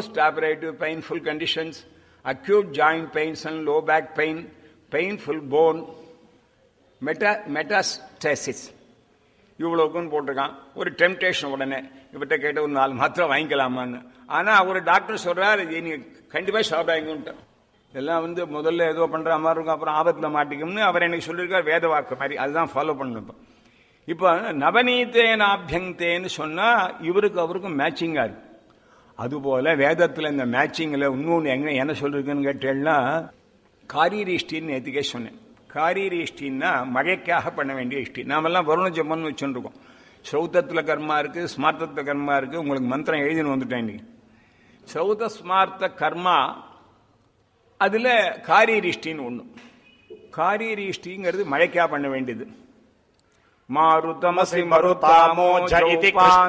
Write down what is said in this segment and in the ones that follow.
post operative painful conditions, acute joint pains and low back pain, painful bone, meta, metastasis. இவ்வளோக்குன்னு போட்டிருக்கான் ஒரு temptation உடனே இவர்கிட்ட கேட்ட ஒரு நாலு மாத்திரை வாங்கிக்கலாமான்னு ஆனா ஒரு டாக்டர் சொல்றாரு "இது நீங்க கண்டிப்பா சாப்பிடாங்கன்ட்டு இதெல்லாம் வந்து முதல்ல ஏதோ பண்ற மாதிரி இருக்கும் அப்புறம் ஆபத்துல மாட்டிக்கும்னு அவர் எனக்கு சொல்லியிருக்கார் வேத வாக்கு மாதிரி அதுதான் ஃபாலோ பண்ணணும் இப்போ இப்போ நவநீதேன அபியங்கத்தேன்னு சொன்னா இவருக்கு அவருக்கும் மேட்சிங்கா இருக்கு அதுபோல வேதத்துல இந்த மேட்சிங்ல இன்னொன்று எங்க என்ன சொல்லிருக்குன்னு கேட்டேன்னா காரியரிஷ்டின்னு நேற்றுக்கே சொன்னேன் காரியரிஷ்டின்னா மழைக்காக பண்ண வேண்டிய இஷ்டி நாமெல்லாம் வருண ஜம்மன் வச்சுருக்கோம் ஸ்ரௌத்தத்தில் கர்மா இருக்கு ஸ்மார்த்தத்தில் கர்மா இருக்கு உங்களுக்கு மந்திரம் எழுதின்னு வந்துட்டேன் இன்னைக்கு ஸ்ரௌத ஸ்மார்த்த கர்மா அதுல காரியரிஷ்டின்னு ஒண்ணு காரியரிஷ்டிங்கிறது மழைக்கா பண்ண வேண்டியது மாருதமசி மருதாமோ இதி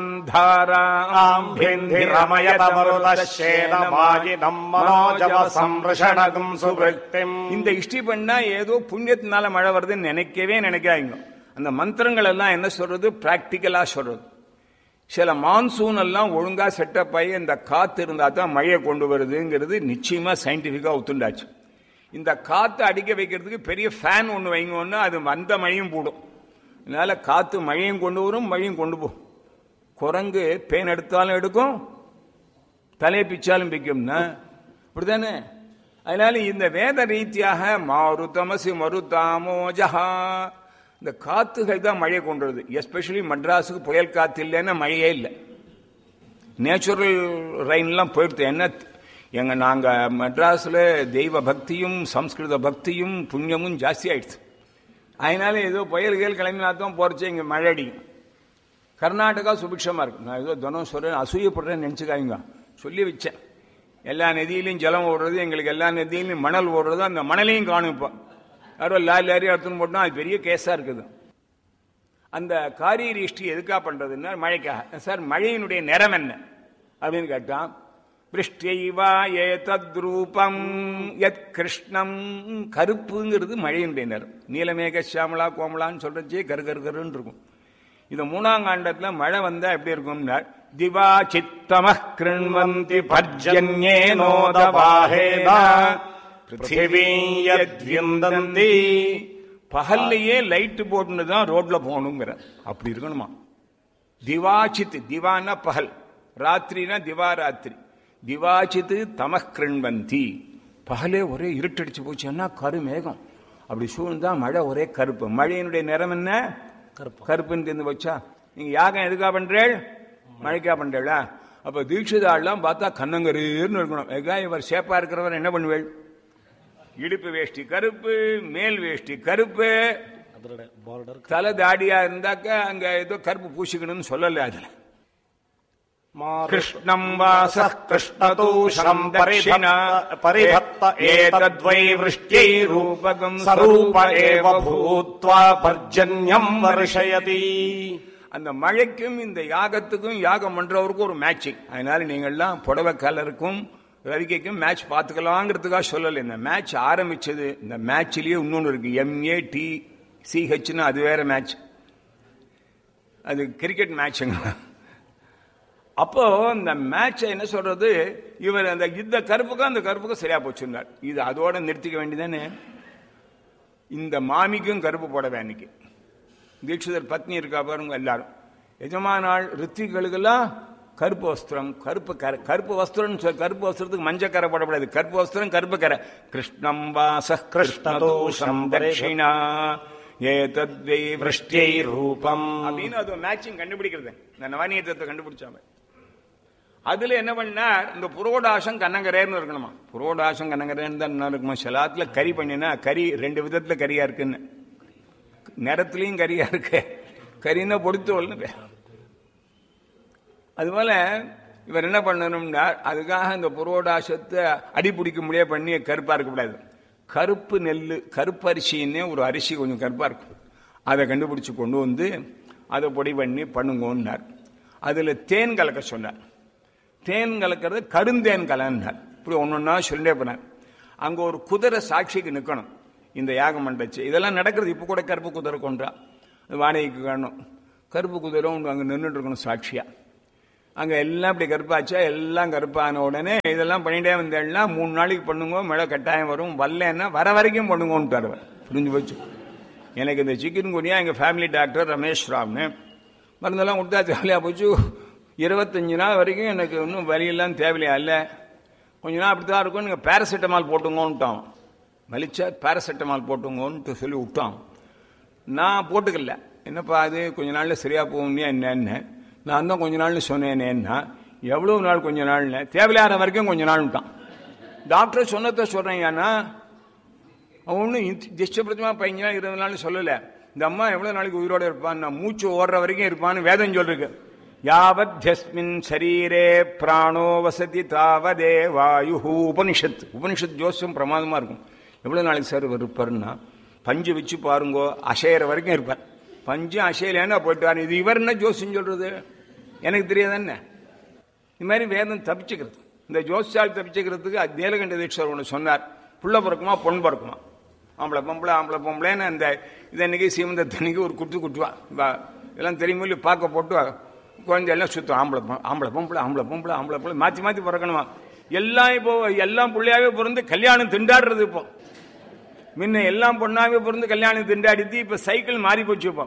சம்ரஷணகம் சுவൃக்திம் இந்த இஷ்டி பண்ணா ஏதோ புண்ணியத்தினால மழை வருதுன்னு நினைக்கவே நினைக்காதீங்க அந்த மந்திரங்கள் எல்லாம் என்ன சொல்றது பிராக்டிக்கலா சொல்றது சில மான்சூன் எல்லாம் ஒழுங்கா செட்டப் ஆகி இந்த காத்து இருந்தா தான் மழையை கொண்டு வருதுங்கிறது நிச்சயமா சயின்டிபிக்கா ஒத்துண்டாச்சு இந்த காத்து அடிக்க வைக்கிறதுக்கு பெரிய ஃபேன் ஒன்று வைங்கன்னு அது வந்த மழையும் போடும் அதனால காத்து மழையும் கொண்டு வரும் மழையும் கொண்டு போகும் குரங்கு பேன் எடுத்தாலும் எடுக்கும் தலையை பிச்சாலும் பிக்கும்னா இப்படிதானே அதனால இந்த வேத ரீதியாக மாருதமசி மருதாமோஜஹா இந்த காத்துகள் தான் மழையை கொண்டு வருது எஸ்பெஷலி மட்ராஸுக்கு புயல் காத்து இல்லைன்னா மழையே இல்லை நேச்சுரல் ரெயின்லாம் போயிடுது என்ன எங்க நாங்க மெட்ராஸ்ல தெய்வ பக்தியும் சம்ஸ்கிருத பக்தியும் புண்ணியமும் ஜாஸ்தி ஆயிடுச்சு அதனால ஏதோ புயல்கள் கிளம்பினா தான் போறச்சு இங்க மழை அடிக்கும் கர்நாடகா சுபிக்ஷமா இருக்கு நான் ஏதோ தினம் சொல்றேன் அசூயப்படுறேன்னு நினைச்சுக்காங்க சொல்லி வச்சேன் எல்லா நதியிலையும் ஜலம் ஓடுறது எங்களுக்கு எல்லா நதியிலையும் மணல் ஓடுறது அந்த மணலையும் காணும் இப்போ யாரோ லாரி லாரி எடுத்துன்னு போட்டோம் அது பெரிய கேஸா இருக்குது அந்த காரிய ஹிஸ்டரி எதுக்கா பண்றதுன்னா மழைக்காக சார் மழையினுடைய நிறம் என்ன அப்படின்னு கேட்டான் பிருஷ்டைவா ஏ தத்ரூபம் யத் கிருஷ்ணம் கருப்புங்கிறது மழையினுடைய நிறம் நீலமேக சியாமலா கோமலான்னு சொல்றச்சே கரு கரு கருன்னு இருக்கும் இது மூணாம் காண்டத்துல மழை வந்தா எப்படி இருக்கும்னா திவா சித்தம கிருண்வந்தி பர்ஜன்யேனோதவாஹேதா பிருத்திவி யத்விந்தந்தி பகல்லையே லைட் போட்டுன்னு தான் ரோட்ல போகணுங்கிற அப்படி இருக்கணுமா திவாச்சித் திவானா பகல் ராத்திரினா திவாராத்திரி திவாச்சித்து தமக்கிருண்வந்தி பகலே ஒரே இருட்டடிச்சு போச்சுன்னா கருமேகம் அப்படி சூழ்ந்தா மழை ஒரே கருப்பு மழையினுடைய நிறம் என்ன கருப்பு. கருப்புன்னு தெரிந்து போச்சா நீங்க யாகம் எதுக்கா பண்றேள் மழைக்கா பண்றேளா அப்ப தீட்சிதாள்லாம் பார்த்தா கண்ணங்கருன்னு இருக்கணும் எதுக்கா இவர் சேப்பா இருக்கிறவர் என்ன பண்ணுவேள் இடுப்பு வேஷ்டி கருப்பு மேல் வேஷ்டி கருப்பு அதோட பார்டர் தலை தாடியா இருந்தாக்க அங்க ஏதோ கருப்பு பூசிக்கணும்னு சொல்லல அதுல கிருஷ்ணம் வாச கிருஷ்ணதூஷணம் பரிபத்த பரிபத்த ஏதத்வை விருஷ்டை ரூபகம் சரூப ஏவ பூத்வா பர்ஜன்யம் வருஷயதி அந்த மழைக்கும் இந்த யாகத்துக்கும் யாகம் பண்றவருக்கும் ஒரு மேட்சிங் அதனால நீங்கள்லாம் புடவை கலருக்கும் ரவிக்கைக்கும் மேட்ச் பார்த்துக்கலாங்கிறதுக்காக சொல்லல இந்த மேட்ச் ஆரம்பிச்சது இந்த மேட்ச்லயே இன்னொன்று இருக்கு எம்ஏ டி சிஹெச்னு அது வேற மேட்ச் அது கிரிக்கெட் மேட்சுங்க அப்போ இந்த மேட்சை என்ன சொல்றது இவர் அந்த இந்த கருப்புக்கும் அந்த கருப்புக்கும் சரியா போச்சுன்னார் இது அதோட நிறுத்திக்க வேண்டியதானே இந்த மாமிக்கும் கருப்பு போட அன்னைக்கு தீட்சிதர் பத்னி இருக்கா பாருங்க எல்லாரும் எஜமானாள் ரித்திகளுக்கெல்லாம் கருப்பு வஸ்திரம் கருப்பு கரை கருப்பு வஸ்திரம் கருப்பு வஸ்திரத்துக்கு மஞ்சள் கரை போடக்கூடாது கருப்பு வஸ்திரம் கருப்பு கரை கிருஷ்ணம் வாச கிருஷ்ணதோஷம் தட்சிணா ஏதத்வை விருஷ்டியை ரூபம் அப்படின்னு அது மேட்சிங் கண்டுபிடிக்கிறது இந்த நவநீதத்தை கண்டுபிடிச்சாம அதுல என்ன பண்ணார் இந்த புரோடாசம் கண்ணங்கரேன்னு இருக்கணுமா புரோடாசம் கண்ணங்கரேன்னு தான் என்ன இருக்குமா சிலாத்துல கறி பண்ணினா கறி ரெண்டு விதத்துல கறியா இருக்குன்னு நிறத்துலயும் கரியா இருக்கு கரின்னா பொடுத்தோல்னு பேர் அதுபோல இவர் என்ன பண்ணணும்னா அதுக்காக இந்த புரோடாசத்தை அடிப்பிடிக்க முடியாது பண்ணி கருப்பா இருக்கக்கூடாது கருப்பு நெல் கருப்பு அரிசின்னே ஒரு அரிசி கொஞ்சம் கருப்பா இருக்கும் அதை கண்டுபிடிச்சு கொண்டு வந்து அதை பொடி பண்ணி பண்ணுங்கன்னார் அதுல தேன் கலக்க சொன்னார் தேன் கலக்கிறது கருந்தேன் கலன்னார் இப்படி ஒன்னொன்னா சொல்லிட்டே போனார் அங்க ஒரு குதிரை சாட்சிக்கு நிக்கணும் இந்த யாகம் மண்டச்சு இதெல்லாம் நடக்கிறது இப்ப கூட கருப்பு குதிரை கொன்றா அது வாடகைக்கு காணும் கருப்பு குதிரை ஒன்று அங்க நின்றுட்டு இருக்கணும் சாட்சியா அங்க எல்லாம் இப்படி கருப்பாச்சா எல்லாம் கருப்பான உடனே இதெல்லாம் பண்ணிட்டே வந்தேன்னா மூணு நாளைக்கு பண்ணுங்க மழை கட்டாயம் வரும் வரலன்னா வர வரைக்கும் பண்ணுங்கன்ட்டு அவர் புரிஞ்சு போச்சு எனக்கு இந்த சிக்கன் குனியா எங்க ஃபேமிலி டாக்டர் ரமேஷ் ராம்னு மருந்தெல்லாம் கொடுத்தா ஜாலியாக போச்சு இருபத்தஞ்சு நாள் வரைக்கும் எனக்கு இன்னும் வலியெல்லாம் தேவையா இல்லை கொஞ்ச நாள் அப்படி தான் இருக்கும் நீங்கள் பேராசிட்டமால் போட்டுங்கன்ட்டான் வலிச்சா பேராசிட்டமால் போட்டுங்கன்ட்டு சொல்லி விட்டான் நான் போட்டுக்கல என்னப்பா அது கொஞ்ச நாள்ல சரியா போகும்னு என்னன்னு நான் தான் கொஞ்ச நாள்னு சொன்னேனேன்னா எவ்வளவு நாள் கொஞ்ச நாள்னு தேவையில்லாத வரைக்கும் கொஞ்ச நாள்ட்டான் டாக்டர் சொன்னதை சொல்றேன் ஏன்னா அவன் ஒன்றும் திஷ்டப்பிரதமா பதினஞ்சு நாள் இருபது நாள் சொல்லல இந்த அம்மா எவ்வளவு நாளைக்கு உயிரோட இருப்பான் நான் மூச்சு ஓடுற வரைக்கும் இருப்பான்னு வேதம் சொல்லிருக்கு யாவத்யஸ்மின் சரீரே பிராணோ வசதி தாவதே வாயு உபனிஷத் உபனிஷத் ஜோசியம் பிரமாதமா இருக்கும் எவ்வளவு நாளைக்கு சார் இருப்பாருன்னா பஞ்சு வச்சு பாருங்கோ அசையற வரைக்கும் இருப்பார் பஞ்சு அசையலேன்னா போயிட்டு இது இவர் என்ன ஜோசியம் சொல்றது எனக்கு தெரியாது என்ன இது மாதிரி வேதம் தப்பிச்சுக்கிறது இந்த ஜோசியால் தப்பிச்சுக்கிறதுக்கு நீலகண்ட தீட்சர் ஒன்று சொன்னார் புள்ள பிறக்குமா பொன் பிறக்குமா ஆம்பளை பொம்பளை ஆம்பளை பொம்பளைன்னு அந்த இது அன்னைக்கு சீமந்தத்தன்னைக்கு ஒரு குத்து குட்டுவான் வா- இதெல்லாம் தெரியுமோ இல்லையோ பார்க்க போட்டு குழந்தை எல்லாம் சுத்தம் ஆம்பளை பொ- ஆம்பளை பொம்பளை ஆம்பளை பொம்பளை ஆம்பளை பொம்பளை மாற்றி மாற்றி பிறக்கணுமா எல்லாம் இப்போ எல்லாம் பிள்ளையாவே பிறந்து கல்யாணம் திண்டாடுறது இப்போ முன்ன எல்லாம் பொண்ணாவே பிறந்து கல்யாணம் திண்டாடித்து இப்ப சைக்கிள் மாறி போச்சு இப்போ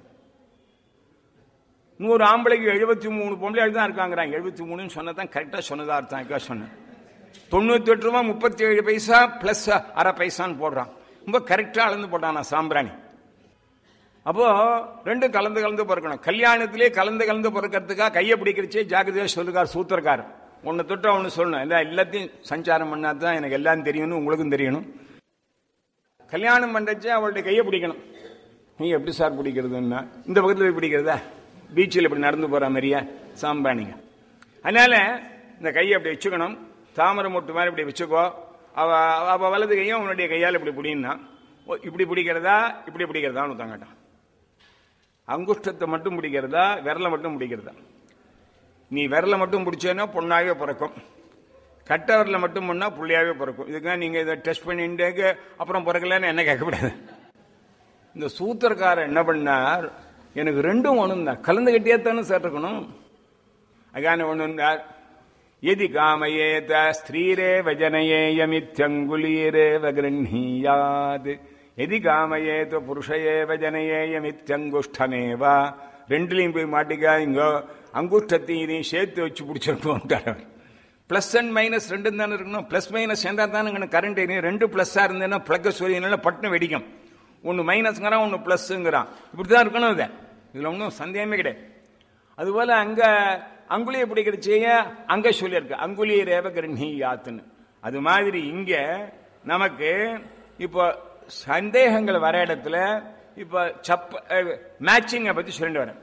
நூறு ஆம்பளைக்கு எழுபத்தி மூணு பொம்பளையாள் தான் இருக்காங்கிறாங்க எழுபத்தி மூணுன்னு சொன்னதான் கரெக்டா சொன்னதா அர்த்தம் அதுக்காக சொன்னேன் தொண்ணூத்தி எட்டு ரூபா முப்பத்தி ஏழு பைசா பிளஸ் அரை பைசான்னு போடுறான் ரொம்ப கரெக்டா அளந்து போட்டான் நான் சாம்பிராணி அப்போ ரெண்டும் கலந்து கலந்து பிறக்கணும் கல்யாணத்திலே கலந்து கலந்து பிறக்கிறதுக்காக கையை பிடிக்கிறச்சே ஜாகிரதையா சொல்லுக்கார் சூத்திரக்கார் ஒன்னு தொட்டா ஒன்னு சொல்லணும் இல்ல எல்லாத்தையும் சஞ்சாரம் பண்ணாதான் எனக்கு எல்லாம் தெரியணும் உங்களுக்கும் தெரியணும் கல்யாணம் பண்றச்சே அவளுடைய கையை பிடிக்கணும் நீங்க எப்படி சார் பிடிக்கிறதுன்னா இந்த பக்கத்துல போய் பிடிக்கிறதா பீச்சில் இப்படி நடந்து போற மாதிரியா சாம்பானிங்க அதனால இந்த கையை அப்படி வச்சுக்கணும் தாமரை மொட்டு மாதிரி இப்படி வச்சுக்கோ அவ அவ வலது கையும் உன்னுடைய கையால் இப்படி பிடின்னா ஓ, இப்படி பிடிக்கிறதா இப்படி பிடிக்கிறதான்னு ஒருத்தங்கிட்டான் அங்குஷ்டத்தை மட்டும் பிடிக்கிறதா விரலை மட்டும் பிடிக்கிறதா நீ விரலை மட்டும் பிடிச்சேன்னா பொண்ணாவே பிறக்கும் கட்ட விரலை மட்டும் பண்ணா புள்ளையாவே பிறக்கும் இதுக்காக நீங்க இதை டெஸ்ட் பண்ணிட்டு அப்புறம் பிறக்கலன்னு என்ன கேட்கக்கூடாது இந்த சூத்திரக்காரர் என்ன பண்ணார் எனக்கு ரெண்டும் ஒண்ணும் தான் கலந்து கட்டியே தானே சார் இருக்கணும் அகான ஒண்ணுந்தார் எதி காமயேத ஸ்திரீரே வஜனயேயமித்யங்குலீரே வகிருஹீயாத் எதி காமயேத புருஷயேவ ஜனயேயமித்யங்குஷ்டமேவா ரெண்டுலையும் போய் மாட்டிக்கா இங்கோ அங்குஷ்டத்தையும் இதையும் சேர்த்து வச்சு பிடிச்சிருக்கோம்ட்டார் பிளஸ் அண்ட் மைனஸ் ரெண்டு தானே இருக்கணும் பிளஸ் மைனஸ் சேர்ந்தா தானே கரண்ட் எரியும் ரெண்டு பிளஸ்ஸா இருந்தேன்னா பிளக்க சொல்லி பட்டுன்னு வெடிக்கும் ஒன்னு மைனஸ்ங்கிறான் ஒன்னு பிளஸ்ங்கிறான் இப்படிதான் இருக்கணும் இது இதுல ஒன்றும் சந்தேகமே கிடையாது அதுபோல அங்க அங்குலியை பிடிக்கிறச்சேய அங்க சொல்லியிருக்கு அங்குலி ரேவ கிரண்யாத்துன்னு அது மாதிரி இங்க நமக்கு இப்போ சந்தேகங்கள் வர இடத்துல இப்போ சப்ப மேட்சிங்கை பத்தி சொல்லிட்டு வரேன்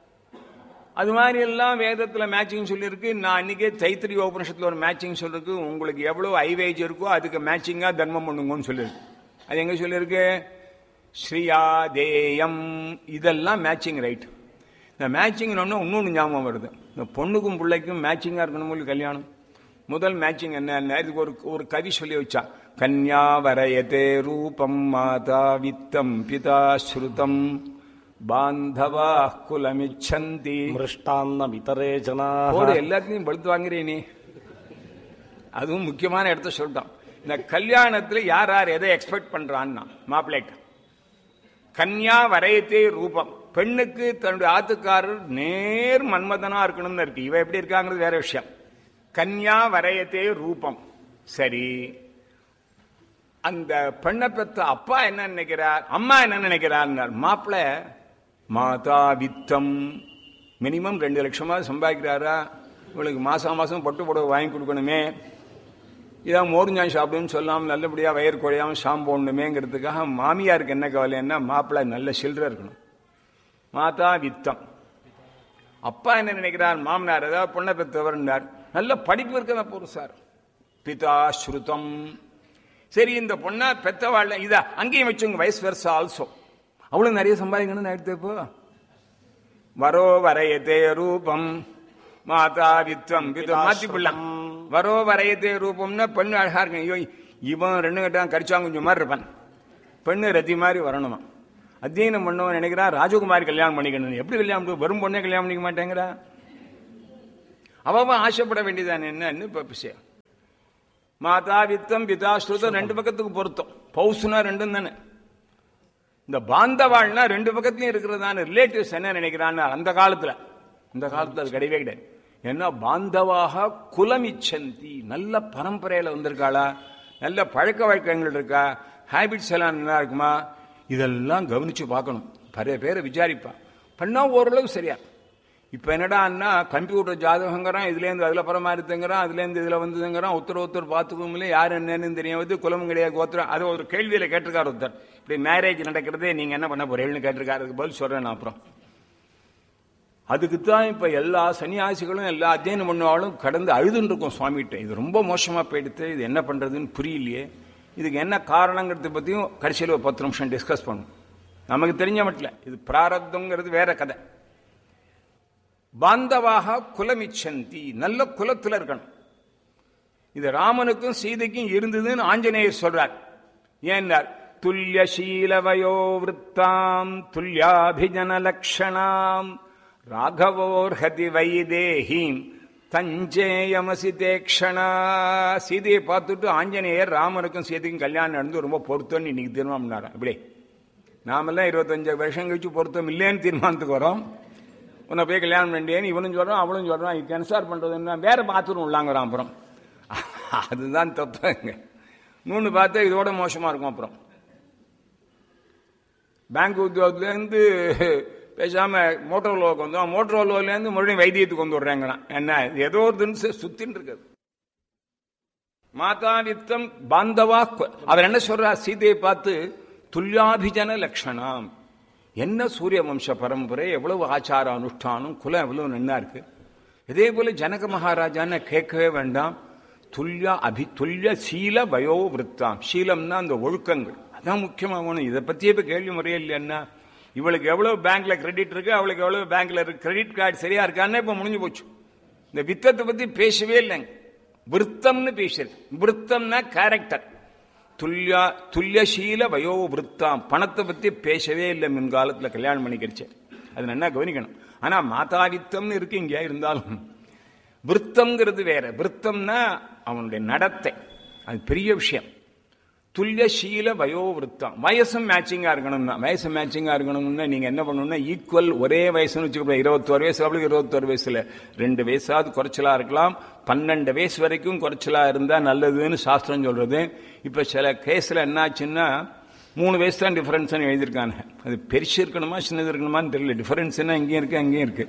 அது மாதிரி எல்லாம் வேதத்துல மேட்சிங் சொல்லியிருக்கு நான் அன்னைக்கே தைத்திரி உபனிஷத்துல ஒரு மேட்சிங் சொல்லிருக்கு உங்களுக்கு எவ்வளவு ஐவேஜ் இருக்கோ அதுக்கு மேட்சிங்கா தர்மம் பண்ணுங்கன்னு சொல்லியிருக்கு அது எங்க சொல்லியிருக்கு ஸ்ரீயா தேயம் இதெல்லாம் மேட்சிங் ரைட் இந்த மேட்சிங் ஒன்று இன்னொன்று ஞாபகம் வருது இந்த பொண்ணுக்கும் பிள்ளைக்கும் மேட்சிங்கா இருக்கணும் கல்யாணம் முதல் மேட்சிங் என்ன இதுக்கு ஒரு ஒரு கவி சொல்லி வச்சா கன்யா வரயதே ரூபம் மாதா வித்தம் பிதா ஸ்ருதம் பாந்தவா குலமிச்சந்தி மிருஷ்டான்னம் இதரே ஜனாக போடு எல்லாத்தையும் படுத்து வாங்குறே நீ அதுவும் முக்கியமான இடத்த சொல்லிட்டான் இந்த கல்யாணத்துல யார் யார் எதை எக்ஸ்பெக்ட் பண்றான்னா மாப்பிள்ளைட்டு கன்யா வரையத்தே ரூபம் பெண்ணுக்கு தன்னுடைய ஆத்துக்காரர் நேர் மன்மதனா இருக்கணும்னு இருக்கு இவ எப்படி இருக்காங்கிறது வேற விஷயம் கன்யா வரையத்தே ரூபம் சரி அந்த பெண்ணை பெத்த அப்பா என்ன நினைக்கிறார் அம்மா என்ன நினைக்கிறார் மாப்பிள்ள மாதா வித்தம் மினிமம் ரெண்டு லட்சமாவது சம்பாதிக்கிறாரா இவளுக்கு மாசம் மாசம் பட்டு புடவை வாங்கி கொடுக்கணுமே இதான் மோர்ஞ்சான் சாப்பிடுன்னு சொல்லாம நல்லபடியா வயிறு குழையாம ஷாம்பு போடணுமேங்கிறதுக்காக மாமியாருக்கு என்ன கவலைன்னா மாப்பிள்ளை நல்ல சில்லற இருக்கணும் மாதா வித்தம் அப்பா என்ன நினைக்கிறார் மாமனார் ஏதாவது பொண்ணை பெற்றவர்னார் நல்ல படிப்பு இருக்கிற புருஷார் பிதா ஸ்ருதம் சரி இந்த பொண்ணா பெத்தவாள் இதா அங்கேயும் வச்சுங்க வயசு வருஷம் ஆல்சோ அவ்வளவு நிறைய சம்பாதிக்கணும்னு எடுத்து இப்போ வரோ வரையத்தே ரூபம் மாதா வித்வம் வித்வம் மாத்தி பிள்ளம் வரோ வரையத்தே ரூபம்னா பெண்ணு அழகா இருக்கு ஐயோ இவன் ரெண்டு கட்டான் கரிச்சாங்குஞ்சு மாதிரி இருப்பான் பெண்ணு ரத்தி மாதிரி வரணுமா அத்தியனம் பண்ணவன் நினைக்கிறான் ராஜகுமாரி கல்யாணம் பண்ணிக்கணும் எப்படி கல்யாணம் பண்ணு? வெறும் பொண்ணே கல்யாணம் பண்ணிக்க மாட்டேங்கிறா அவன் ஆசைப்பட வேண்டியதான் என்னன்னு இப்ப விஷயம் மாதா வித்தம் பிதா ஸ்ருதம் ரெண்டு பக்கத்துக்கு பொருத்தம் பௌசுனா ரெண்டும் தானே இந்த பாந்தவாள்னா ரெண்டு பக்கத்துலயும் இருக்கிறதான ரிலேட்டிவ்ஸ் என்ன நினைக்கிறான்னு அந்த காலத்துல இந்த காலத்துல அது கிடையவே கிடையாது ஏன்னா பாந்தவாக குலமிச்சந்தி நல்ல பரம்பரையில வந்திருக்காளா நல்ல பழக்க வழக்கங்கள் இருக்கா ஹேபிட்ஸ் எல்லாம் நல்லா இருக்குமா இதெல்லாம் கவனிச்சு பார்க்கணும் நிறைய பேரை விசாரிப்பா பண்ணா ஓரளவு சரியா இப்ப என்னடான்னா கம்ப்யூட்டர் ஜாதகங்கிறான் இதுல இருந்து அதுல பரமாரித்துங்கிறான் அதுல இருந்து இதுல வந்ததுங்கிறான் ஒருத்தர் ஒருத்தர் பார்த்துக்கோங்களே யார் என்னன்னு தெரியும் வந்து குலம் கிடையாது கோத்திரம் அது ஒரு கேள்வியில கேட்டிருக்காரு ஒருத்தர் இப்படி மேரேஜ் நடக்கிறதே நீங்க என்ன பண்ண போறீங்கன்னு கேட்டிருக்காரு அதுக்கு பதில் சொல்றேன் நான் அப்புறம் அதுக்கு தான் இப்ப எல்லா சன்னியாசிகளும் எல்லா அத்தியனம் பண்ணுவாலும் கடந்து அழுதுன்னு இருக்கும் சுவாமிகிட்ட இது ரொம்ப மோசமா போயிடுத்து இது என்ன பண்றதுன்னு புரியலையே இதுக்கு என்ன காரணங்கிறத பத்தியும் கடைசியில் ஒரு பத்து நிமிஷம் டிஸ்கஸ் பண்ணும் நமக்கு தெரிஞ்ச மட்டும் இது பிராரப்தங்கிறது வேற கதை பாந்தவாக குலமிச்சந்தி நல்ல குலத்துல இருக்கணும் இது ராமனுக்கும் சீதைக்கும் இருந்ததுன்னு ஆஞ்சநேயர் சொல்றார் ஏன்னார் துல்லிய சீலவயோ விற்த்தாம் துல்யாபிஜன லக்ஷணாம் ராகவோர்ஹதி வைதேஹீம் தஞ்சேயமசி தேக்ஷணா சீதையை பார்த்துட்டு ஆஞ்சநேயர் ராமனுக்கும் சீதைக்கும் கல்யாணம் நடந்து ரொம்ப பொருத்தம்னு இன்னைக்கு தீர்மானம் இப்படி நாமெல்லாம் இருபத்தஞ்சு வருஷம் கழிச்சு பொருத்தம் இல்லைன்னு தீர்மானத்துக்கு வரோம் உன்னை போய் கல்யாணம் பண்ணியேன்னு இவனும் சொல்றான் அவளும் சொல்றான் இது கன்சார் பண்றதுன்னா வேற பாத்ரூம் உள்ளாங்கிறான் அப்புறம் அதுதான் தத்துவங்க மூணு பார்த்தா இதோட மோசமா இருக்கும் அப்புறம் பேங்க் உத்தியோகத்துலேருந்து பேசாம மோட்டர் லோவுக்கு வந்தோம் மோட்டர் லோவிலேருந்து மறுபடியும் வைத்தியத்துக்கு வந்து விடுறாங்களாம் என்ன ஏதோ ஒரு தினசு சுத்தின்னு இருக்குது மாதா வித்தம் பாந்தவா அவர் என்ன சொல்றா சீதையை பார்த்து துல்யாபிஜன லட்சணம் என்ன சூரிய வம்ச பரம்பரை எவ்வளவு ஆச்சார அனுஷ்டானம் குலம் எவ்வளவு நன்னா இருக்கு இதே போல ஜனக மகாராஜான்னு கேட்கவே வேண்டாம் துல்லிய அபி துல்லிய சீல வயோ விருத்தாம் சீலம்னா அந்த ஒழுக்கங்கள் அதான் முக்கியமாகணும் இதை பத்தியே இப்ப கேள்வி முறையே இல்லைன்னா இவளுக்கு எவ்வளவு பேங்க்ல கிரெடிட் இருக்கு அவளுக்கு எவ்வளவு பேங்க்ல இருக்கு கிரெடிட் கார்டு சரியா இருக்கான்னு இப்ப முடிஞ்சு போச்சு இந்த வித்தத்தை பத்தி பேசவே இல்லைங்க விருத்தம்னு பேசுறது விருத்தம்னா கேரக்டர் துல்லியா துல்லியசீல வயோ விருத்தாம் பணத்தை பத்தி பேசவே இல்லை முன்காலத்துல கல்யாணம் பண்ணிக்கிறச்சு அது நல்லா கவனிக்கணும் ஆனா மாதாவித்தம்னு இருக்கு இங்க இருந்தாலும் விருத்தம்ங்கிறது வேற விருத்தம்னா அவனுடைய நடத்தை அது பெரிய விஷயம் துல்லியசீல வயோ விருத்தம் வயசும் மேட்சிங்கா இருக்கணும்னா வயசு மேட்சிங்கா இருக்கணும்னா நீங்க என்ன பண்ணணும்னா ஈக்குவல் ஒரே வயசுன்னு வச்சுக்கோங்க இருபத்தோரு வயசு அவளுக்கு இருபத்தோரு வயசுல ரெண்டு வயசாவது குறைச்சலா இருக்கலாம் பன்னெண்டு வயசு வரைக்கும் குறைச்சலா இருந்தா நல்லதுன்னு சாஸ்திரம் சொல்றது இப்ப சில கேஸ்ல என்னாச்சுன்னா மூணு வயசு தான் டிஃபரன்ஸ் எழுதியிருக்காங்க அது பெருசு இருக்கணுமா சின்னது இருக்கணுமான்னு தெரியல டிஃபரன்ஸ்னா இங்கேயும் இருக்கு அங்கேயும் இருக்கு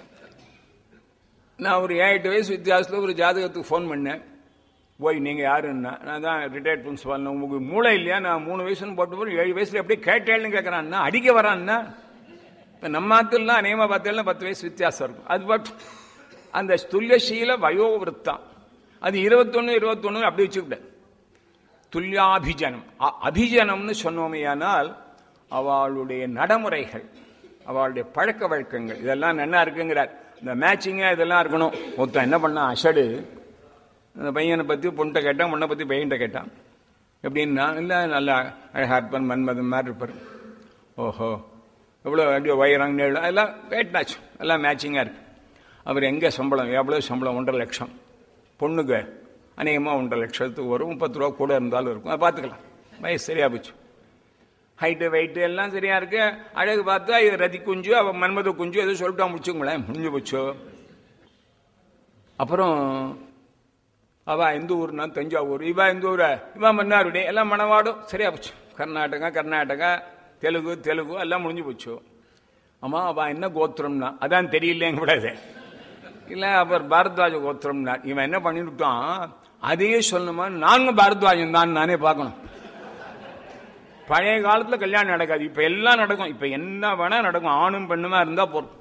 நான் ஒரு ஏழு எட்டு வயசு வித்தியாசத்தில் ஒரு ஜாதகத்துக்கு ஃபோன் பண்ணேன் போய் நீங்கள் யாருன்னா நான் தான் ரிட்டையர்ட் பிரின்சிபால் உங்களுக்கு மூளை இல்லையா நான் மூணு வயசுன்னு போட்டு போய் ஏழு வயசுல அப்படியே கேட்டேன்னு கேட்குறான்னா அடிக்க வரான்னா இப்போ நம்ம ஆத்துலாம் அநேகமாக பார்த்தேன்னா பத்து வயசு வித்தியாசம் இருக்கும் அது பட் அந்த துல்லியசீல வயோவிருத்தம் அது இருபத்தொன்னு இருபத்தொன்னு அப்படி வச்சுக்கிட்டேன் துல்லியாபிஜனம் அபிஜனம்னு சொன்னோமையானால் அவளுடைய நடைமுறைகள் அவளுடைய பழக்க வழக்கங்கள் இதெல்லாம் நல்லா இருக்குங்கிறார் இந்த மேட்சிங்கா இதெல்லாம் இருக்கணும் ஒருத்தன் என்ன பண்ணா அஷடு அந்த பையனை பத்தி பொண்ணை கேட்டான் பொண்ணை பத்தி பையன்கிட்ட கேட்டான் எப்படின்னா இல்லை நல்லா அழகா இருப்பான் மன்மதன் மாதிரி இருப்பார் ஓஹோ எவ்வளோ அப்படியே வயிறாங்க நீளம் அதெல்லாம் கேட்டாச்சு எல்லாம் மேட்சிங்காக இருக்கு அவர் எங்கே சம்பளம் எவ்வளோ சம்பளம் ஒன்றரை லட்சம் பொண்ணுக்கு அநேகமாக ஒன்றரை லட்சத்துக்கு வரும் முப்பத்து ரூபா கூட இருந்தாலும் இருக்கும் அதை பார்த்துக்கலாம் வயசு சரியா போச்சு ஹைட்டு வெயிட்டு எல்லாம் சரியா இருக்கு அழகு பார்த்தா இது ரதி குஞ்சு அவ மன்மத குஞ்சு எதோ சொல்லிட்டா முடிச்சுங்களேன் முடிஞ்சு போச்சு அப்புறம் அவ எந்த ஊர்னா தஞ்சாவூர் இவா எந்த ஊர் இவா மன்னாருடைய எல்லாம் மணவாடும் சரியா போச்சு கர்நாடகா கர்நாடகா தெலுங்கு தெலுங்கு எல்லாம் முடிஞ்சு போச்சு ஆமா அவ என்ன கோத்திரம்னா அதான் தெரியலேங்க கூடாது இல்ல அவர் பாரத்வாஜ கோத்திரம்னா இவன் என்ன பண்ணிவிட்டான் அதையே சொல்லணுமா நாங்க பாரத்வாஜன் தான் நானே பார்க்கணும் பழைய காலத்துல கல்யாணம் நடக்காது இப்ப எல்லாம் நடக்கும் இப்ப என்ன வேணா நடக்கும் ஆணும் பெண்ணுமா இருந்தா போதும்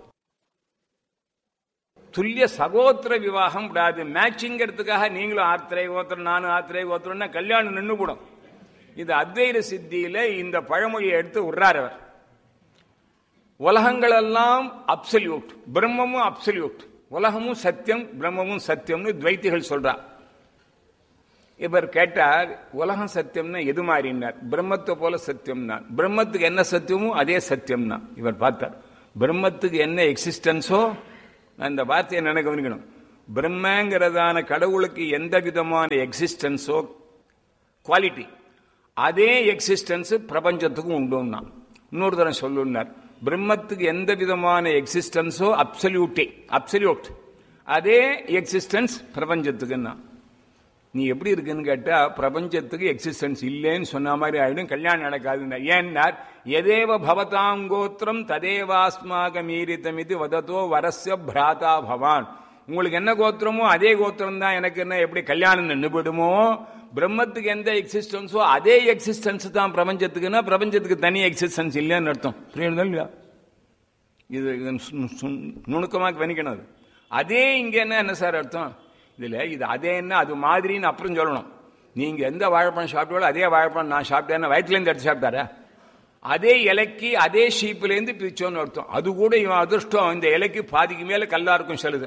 துல்லிய சகோத்திர விவாகம் விடாது மேட்சிங்கிறதுக்காக நீங்களும் ஆத்திரை கோத்திரம் நானும் ஆத்திரை கோத்திரம்னா கல்யாணம் நின்று கூடும் இது அத்வைத சித்தியில இந்த பழமொழியை எடுத்து விடுறார் அவர் உலகங்கள் எல்லாம் அப்சல்யூட் பிரம்மமும் அப்சல்யூட் உலகமும் சத்தியம் பிரம்மமும் சத்தியம்னு துவைத்திகள் சொல்றார் இவர் கேட்டார் உலகம் சத்தியம்னா எது மாதிரினார் பிரம்மத்தை போல சத்தியம்னா பிரம்மத்துக்கு என்ன சத்தியமோ அதே சத்தியம்னா இவர் பார்த்தார் பிரம்மத்துக்கு என்ன எக்ஸிஸ்டன்ஸோ நான் இந்த வார்த்தையை நினை கவனிக்கணும் பிரம்மங்கிறதான கடவுளுக்கு எந்த விதமான எக்ஸிஸ்டன்ஸோ குவாலிட்டி அதே எக்ஸிஸ்டன்ஸ் பிரபஞ்சத்துக்கும் உண்டுன்னா இன்னொரு தரம் சொல்லுன்னார் பிரம்மத்துக்கு எந்த விதமான எக்ஸிஸ்டன்ஸோ அப்சல்யூட்டே அப்சல்யூட் அதே எக்ஸிஸ்டன்ஸ் பிரபஞ்சத்துக்குன்னா நீ எப்படி இருக்குன்னு கேட்டா பிரபஞ்சத்துக்கு எக்ஸிஸ்டன்ஸ் இல்லைன்னு சொன்ன மாதிரி ஆயிடும் கல்யாணம் நடக்காதுன்னா ஏன்னா எதேவ பவதாங்கோத்திரம் ததேவாஸ்மாக மீறித்தம் இது வதத்தோ வரஸ்ய பிராதா பவான் உங்களுக்கு என்ன கோத்திரமோ அதே கோத்திரம் தான் எனக்கு என்ன எப்படி கல்யாணம் நின்றுபிடுமோ பிரம்மத்துக்கு எந்த எக்ஸிஸ்டன்ஸோ அதே எக்ஸிஸ்டன்ஸ் தான் பிரபஞ்சத்துக்குன்னா பிரபஞ்சத்துக்கு தனி எக்ஸிஸ்டன்ஸ் இல்லைன்னு அர்த்தம் புரியுதா இல்லையா இது இது சு- சு- நுணுக்கமா கவனிக்கணும் அது அதே இங்க என்ன என்ன சார் அர்த்தம் இதுல இது அதே என்ன அது மாதிரின்னு அப்புறம் சொல்லணும் நீங்க எந்த வாழைப்பழம் சாப்பிட்டாலும் அதே வாழைப்பழம் நான் சாப்பிட்டேன் வயிற்றுல இருந்து எடுத்து சாப்பிட்டாரா அதே இலைக்கு அதே ஷீப்ல இருந்து பிரிச்சோன்னு அர்த்தம் அது கூட இவன் அதிர்ஷ்டம் இந்த இலைக்கு பாதிக்கு மேல கல்லா இருக்கும் செலுது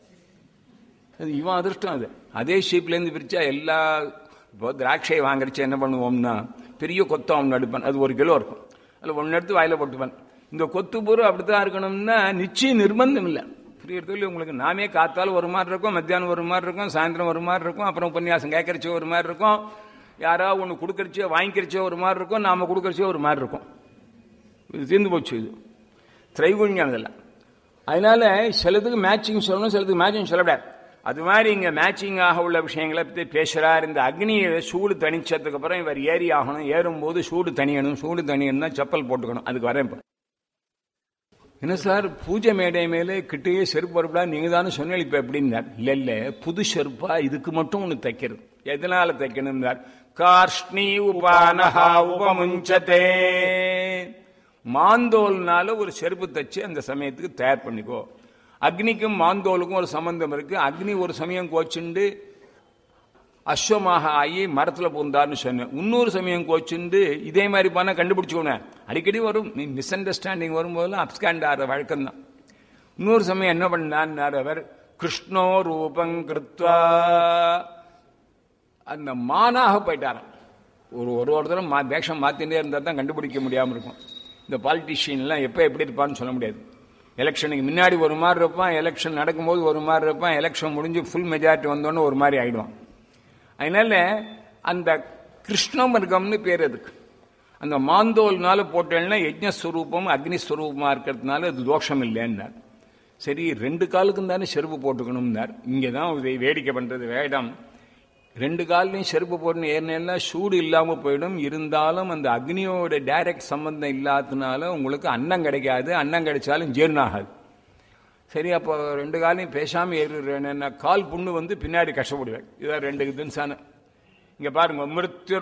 அது இவன் அதிர்ஷ்டம் அது அதே ஷீப்ல இருந்து பிரிச்சா எல்லா இப்போ திராட்சை வாங்குறச்சு என்ன பண்ணுவோம்னா பெரிய கொத்தம் ஒன்று எடுப்பேன் அது ஒரு கிலோ இருக்கும் அதில் ஒன்று எடுத்து வாயில போட்டுப்பேன் இந்த கொத்து பூரா அப்படித்தான் இருக்கணும்னா நிச்சயம் நிர்பந்தம் இல்லை புரியறதுல உங்களுக்கு நாமே காத்தாலும் ஒரு மாதிரி இருக்கும் மத்தியானம் ஒரு மாதிரி இருக்கும் சாயந்தரம் ஒரு மாதிரி இருக்கும் அப்புறம் உபன்யாசம் கேட்கறச்சே ஒரு மாதிரி இருக்கும் யாராவது ஒன்று கொடுக்கறச்சோ வாங்கிக்கிறச்சோ ஒரு மாதிரி இருக்கும் நாம கொடுக்கறச்சோ ஒரு மாதிரி இருக்கும் இது தீர்ந்து போச்சு இது திரைகுண்யம் இதெல்லாம் அதனால சிலதுக்கு மேட்சிங் சொல்லணும் சிலதுக்கு மேட்சிங் சொல்லக்கூடாது அது மாதிரி இங்க மேட்சிங் ஆக உள்ள விஷயங்களை பத்தி பேசுறார் இந்த அக்னியை சூடு தணிச்சதுக்கு அப்புறம் இவர் ஏறி ஆகணும் ஏறும்போது சூடு தணியணும் சூடு தணியணும்னா செப்பல் போட்டுக்கணும் அதுக்கு வரேன் இப்ப என்ன சார் பூஜை மேடை மேலே கிட்டேயே செருப்பு வரப்படா நீங்க தானே சொன்னீங்க இப்ப எப்படின்னார் இல்ல இல்ல புது செருப்பா இதுக்கு மட்டும் ஒண்ணு தைக்கிறது எதனால தைக்கணும்னார் கார்ஷ்ணி உபானஹா உபமுஞ்சதே மாந்தோல்னால ஒரு செருப்பு தைச்சு அந்த சமயத்துக்கு தயார் பண்ணிக்கோ அக்னிக்கும் மாந்தோலுக்கும் ஒரு சம்பந்தம் இருக்கு அக்னி ஒரு சமயம் கோச்சுண்டு அஸ்வமாக ஆகி மரத்துல பூந்தார்னு சொன்னேன் இன்னொரு சமயம் கோச்சுண்டு இதே மாதிரி பண்ண கண்டுபிடிச்சுக்கோனேன் அடிக்கடி வரும் மிஸ் அண்டர்ஸ்டாண்டிங் வரும்போதெல்லாம் அப்ஸ்காண்ட் ஆகிற வழக்கம் தான் இன்னொரு சமயம் என்ன பண்ணார் அவர் கிருஷ்ணோ ரூபம் கிருத்வா அந்த மானாக போயிட்டாராம் ஒரு ஒரு ஒருத்தரும் மா வேஷம் மாத்திட்டே இருந்தால் தான் கண்டுபிடிக்க முடியாமல் இருக்கும் இந்த பாலிட்டிஷியன்லாம் எப்போ எப்படி இருப்பான்னு சொல்ல முடியாது எலெக்ஷனுக்கு முன்னாடி ஒரு மாதிரி இருப்பான் எலெக்ஷன் நடக்கும்போது ஒரு மாதிரி இருப்பான் எலெக்ஷன் முடிஞ்சு ஃபுல் மெஜாரிட்டி வந்தோன்னு ஒரு மாதிரி ஆயிடுவான் அதனால அந்த கிருஷ்ணமர்கம்னு பேர் அதுக்கு அந்த மாந்தோல்னால போட்டேன்னா யஜ்ஞஸ்வரூபம் அக்னிஸ்வரூபமா இருக்கிறதுனால அது தோஷம் இல்லைன்னார் சரி ரெண்டு காலுக்கும் தானே செருப்பு போட்டுக்கணும்னார் இங்கே தான் இதை வேடிக்கை பண்றது வேடம் ரெண்டு கால்லையும் செருப்பு போட்டு ஏறினா சூடு இல்லாம போயிடும் இருந்தாலும் அந்த அக்னியோட டைரக்ட் சம்பந்தம் இல்லாததுனால உங்களுக்கு அன்னம் கிடைக்காது அன்னம் கிடைச்சாலும் ஜீரணம் ஆகாது சரி அப்போ ரெண்டு காலையும் பேசாம ஏறுறேன்னா கால் புண்ணு வந்து பின்னாடி கஷ்டப்படுவேன் இதான் ரெண்டு இதுன்னு இங்க பாருங்க மிருத்யு